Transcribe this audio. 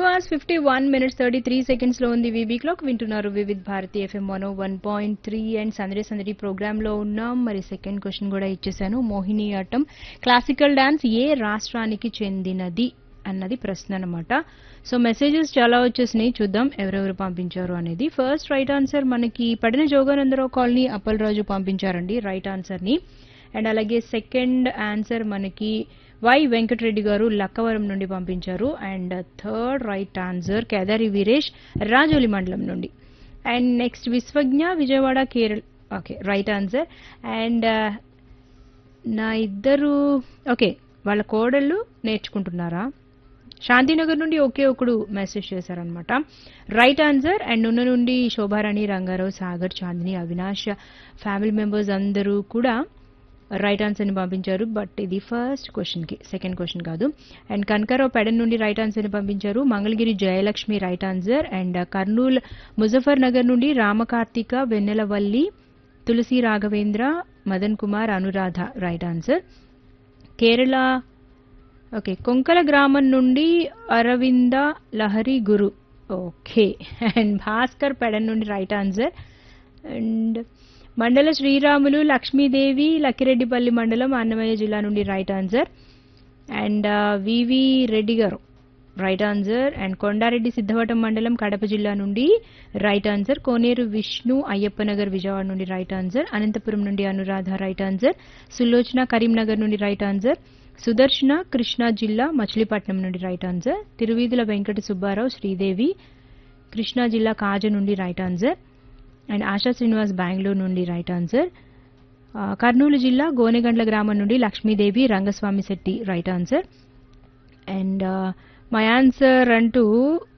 hours fifty one minutes thirty three seconds లో ఉంది VV clock వింటున్నారు Vividh Bharati FM one one point three and సందడి సందడి ప్రోగ్రామ్ లో ఉన్నాం మరి సెకండ్ క్వశ్చన్ కూడా ఇచ్చేసాను మోహిని ఆటం క్లాసికల్ డాన్స్ ఏ రాష్ట్రానికి చెందినది అన్నది ప్రశ్న అనమాట సో మెసేజెస్ చాలా వచ్చేసినాయి చూద్దాం ఎవరెవరు పంపించారు అనేది ఫస్ట్ రైట్ ఆన్సర్ మనకి పడిన జోగానందరావు కాలనీ అప్పలరాజు పంపించారండి రైట్ ఆన్సర్ ని అండ్ అలాగే సెకండ్ ఆన్సర్ మనకి వై వెంకటరెడ్డి గారు లక్కవరం నుండి పంపించారు and third right answer Kedari Veeresh Rajoli మండలం నుండి and next Vishwagna Vijayawada Kerala okay right answer and నా ఇద్దరు ఓకే వాళ్ళ కోడళ్ళు నేర్చుకుంటున్నారా శాంతినగర్ నుండి ఒకే ఒకడు మెసేజ్ చేశారనమాట రైట్ ఆన్సర్ అండ్ నున్న నుండి శోభారాణి రంగారావు సాగర్ చాందిని అవినాష్ ఫ్యామిలీ మెంబర్స్ అందరూ కూడా రైట్ ఆన్సర్ని పంపించారు బట్ ఇది ఫస్ట్ క్వశ్చన్కి సెకండ్ క్వశ్చన్ కాదు అండ్ కనకారావు పెడన్ నుండి రైట్ ఆన్సర్ని పంపించారు Mangalagiri Jayalakshmi right answer and Kurnool Muzaffar Nagar నుండి Ramakarthika Vennelavalli Tulasi Raghavendra Madan Kumar Anuradha right answer Kerala okay Konkala గ్రామం నుండి అరవింద లహరి గురు ఓకే అండ్ భాస్కర్ పెడన్ నుండి రైట్ ఆన్సర్ అండ్ మండల శ్రీరాములు లక్ష్మీదేవి లక్కిరెడ్డిపల్లి మండలం అన్నమయ్య జిల్లా నుండి right answer and VV Reddy garu right answer and Kondareddy Siddavatam మండలం కడప జిల్లా నుండి రైట్ ఆన్సర్ కోనేరు విష్ణు అయ్యప్పనగర్ విజయవాడ నుండి రైట్ ఆన్సర్ అనంతపురం నుండి అనురాధ రైట్ ఆన్సర్ సులోచన కరీంనగర్ నుండి రైట్ ఆన్సర్ సుదర్శన కృష్ణా జిల్లా మచిలీపట్నం నుండి రైట్ ఆన్సర్ తిరువీధుల వెంకట సుబ్బారావు శ్రీదేవి కృష్ణా జిల్లా కాజ నుండి right answer and Asha Srinivas Bengaluru నుండి రైట్ ఆన్సర్ ఆ, కర్నూలు జిల్లా గోనెగండ్ల గ్రామం నుండి Lakshmidevi Rangaswamy Shetty right answer and my answer అంటూ